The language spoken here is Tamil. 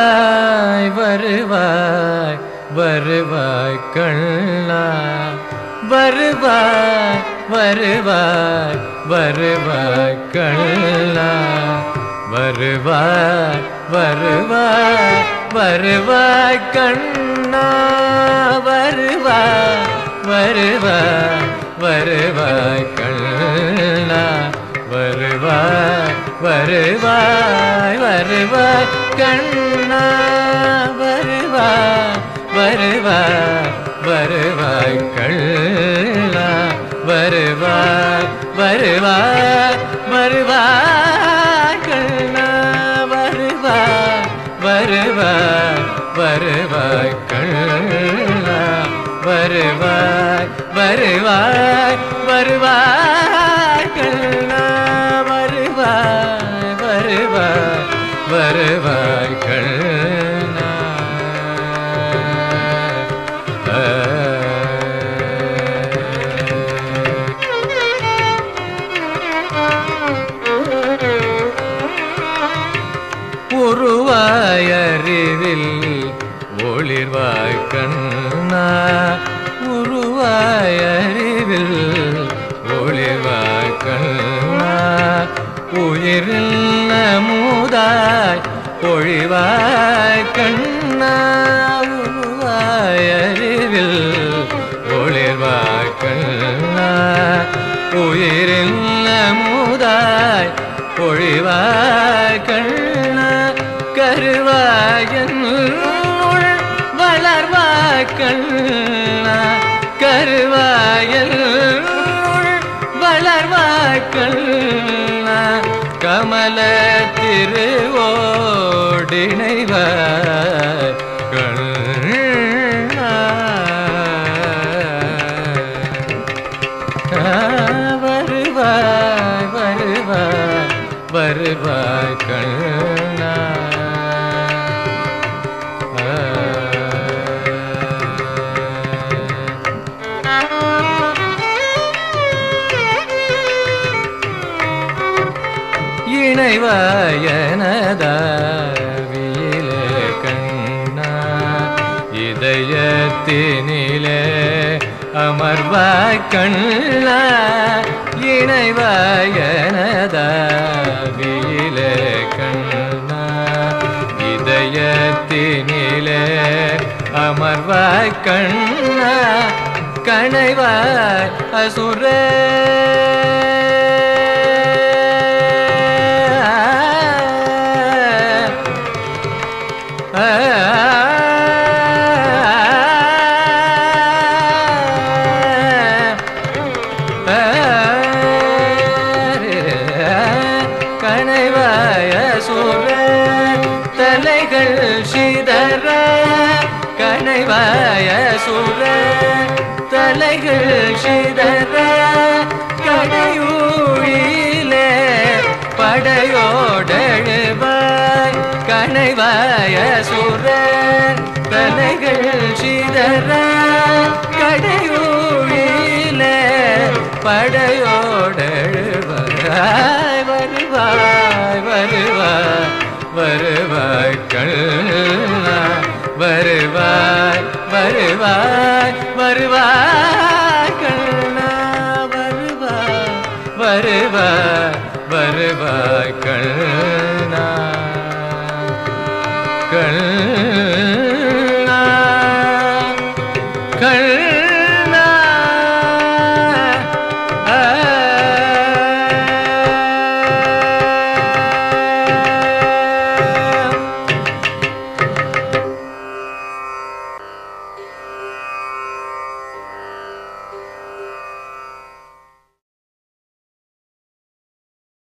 வருவாய் வருவாய் வருவாய் கண்ணா வருவாய் வருவாய் வருவாய் கண்ணா வருவாய் வருவாய் வருவாய் கண்ணா வருவாய் வருவாய் வருவாய் கண்ணா வருவாய் வருவாய் வருவாய் கண்ணா வருவாய் வருவாய் வருவாய் கண்ணா வருவாய் வருவாய் வருவாய் கண்ணா வருவாய் வருவாய் வருவாய் கண்ணா வருவாய் வருவாய் வருவாய் கண்ணா வருவாய் வருவாய் வருவாய் கண்ணா உருவாயறிவில் ஒளிர்வாய் கண்ணா உருவாயறிவில் ஒளிர்வாய் கண்ணா உயிரில் நமுதாய் பொழிவாய் கண்ணா உருவாயறிவில் ஒளிர்வாய் கண்ணா உயிரில் நமுதாய் பொழிவாய் கண்ணா கருவாயன் வளர்வாய் கண்ணா கருவாயல் வளர்வாய் கண்ணா கமல திருவோடிணைவாய் கண்ணா வருவாய் வருவாய் வருவாய் கண்ணா இணைவாயனதாவியிலே கண்ணா இதயத்தினிலே அமர்வாய் கண்ணா இணைவாயனதாவியிலே கண்ணா இதயத்தினிலே அமர்வாய் கண்ணா கணைவாய் அசுரே கணைவாய சுர தலைகள் சிதற கணைவாய சுர தலைகள் சிதற கடையூழிலே படையோடழுவாய் கணைவாய சுர தலைகள் சிதற கடையூழிலே படையோடழுவாய் வருவாய் வருவாய் வருவாய் கண்ணா வருவாய் வருவாய் வருவாய் கண்ணா வருவாய் வருவாய் வருவாய் கண்ணா கண்ணா